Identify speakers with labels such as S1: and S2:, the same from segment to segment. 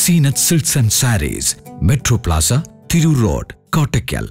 S1: Zeenath silks and sarees metro plaza Tirur road Kottakkal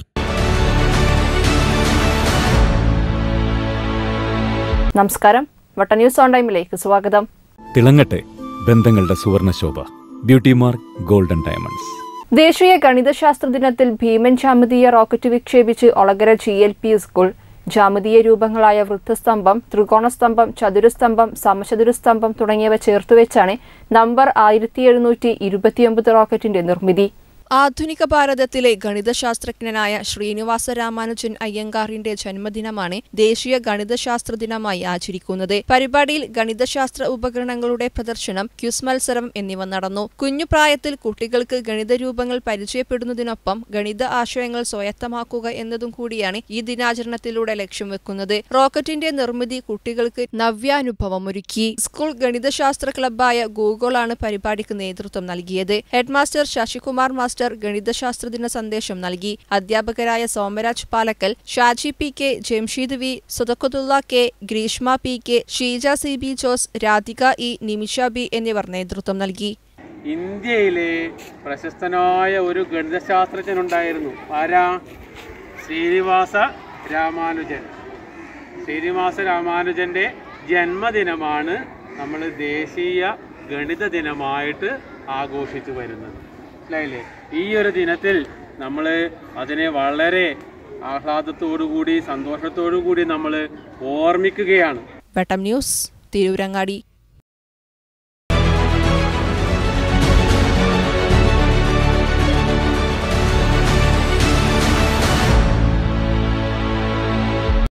S2: നമസ്കാരം വട്ട news on ടൈമിലേക്ക് സ്വാഗതം
S3: തിളങ്ങട്ടെ ബന്ധങ്ങളുടെ സുവർണശോഭ ബ്യൂട്ടി മാർക്ക് ഗോൾഡൻ ഡയമണ്ട്സ്
S2: ദേശീയ ഗണിതശാസ്ത്ര ദിനത്തിൽ ഭീമൻ ജാമിതീയ റോക്കറ്റ് വിക്ഷേപിച്ച് Olakara G L P school ജാമിതീയ രൂപങ്ങളായ വൃത്തസ്തംഭം ത്രികോണസ്തംഭം ചതുരസ്തംഭം സമചതുരസ്തംഭം തുടങ്ങിയവ ചേർത്തുവെച്ചാണ് നമ്പർ ആയിരത്തി എഴുന്നൂറ്റി ഇരുപത്തിയൊമ്പത് റോക്കറ്റിന്റെ നിർമ്മിതി ആധുനിക ഭാരതത്തിലെ ഗണിതശാസ്ത്രജ്ഞനായ ശ്രീനിവാസ രാമാനുജൻ അയ്യങ്കാറിന്റെ ജന്മദിനമാണ് ദേശീയ ഗണിതശാസ്ത്ര ദിനമായി ആചരിക്കുന്നത് പരിപാടിയിൽ ഗണിതശാസ്ത്ര ഉപകരണങ്ങളുടെ പ്രദർശനം ക്യുസ് മത്സരം എന്നിവ നടന്നു കുഞ്ഞുപ്രായത്തിൽ കുട്ടികൾക്ക് ഗണിത രൂപങ്ങൾ പരിചയപ്പെടുന്നതിനൊപ്പം ഗണിത ആശയങ്ങൾ സ്വായത്തമാക്കുക എന്നതും കൂടിയാണ് ഈ ദിനാചരണത്തിലൂടെ ലക്ഷ്യം വെക്കുന്നത് റോക്കറ്റിന്റെ നിർമ്മിതി കുട്ടികൾക്ക് നവ്യാനുഭവമൊരുക്കി സ്കൂൾ ഗണിതശാസ്ത്ര ക്ലബ്ബായ ഗൂഗിളാണ് പരിപാടിക്ക് നേതൃത്വം നൽകിയത് ഹെഡ്മാസ്റ്റർ ശശികുമാർ മാസ്റ്റർ ഗണിതശാസ്ത്ര ദിന സന്ദേശം നൽകി അധ്യാപകരായ Somaraj Palakkal Shaji P K Jamsheed V സുതക്കുതുള്ള K Greeshma P K Sheeja C B Jose Radhika E Nimisha B എന്നിവർ നേതൃത്വം നൽകി
S4: ഇന്ത്യയിലെ പ്രശസ്തനായ ഒരു ഗണിതശാസ്ത്രജ്ഞനുണ്ടായിരുന്നു ആരാ ശ്രീനിവാസ രാമാനുജൻ ശ്രീനിവാസ രാമാനുജൻ്റെ ജന്മദിനമാണ് നമ്മൾ ദേശീയ ഗണിത ദിനമായിട്ട് ആഘോഷിച്ചു വരുന്നത് മനസ്സിലായില്ലേ ഈ ഒരു ദിനത്തിൽ നമ്മൾ അതിനെ വളരെ ആഹ്ലാദത്തോടു കൂടി സന്തോഷത്തോടു കൂടി നമ്മൾ ഓർമ്മിക്കുകയാണ്
S2: വെട്ടം ന്യൂസ് തിരൂരങ്ങാടി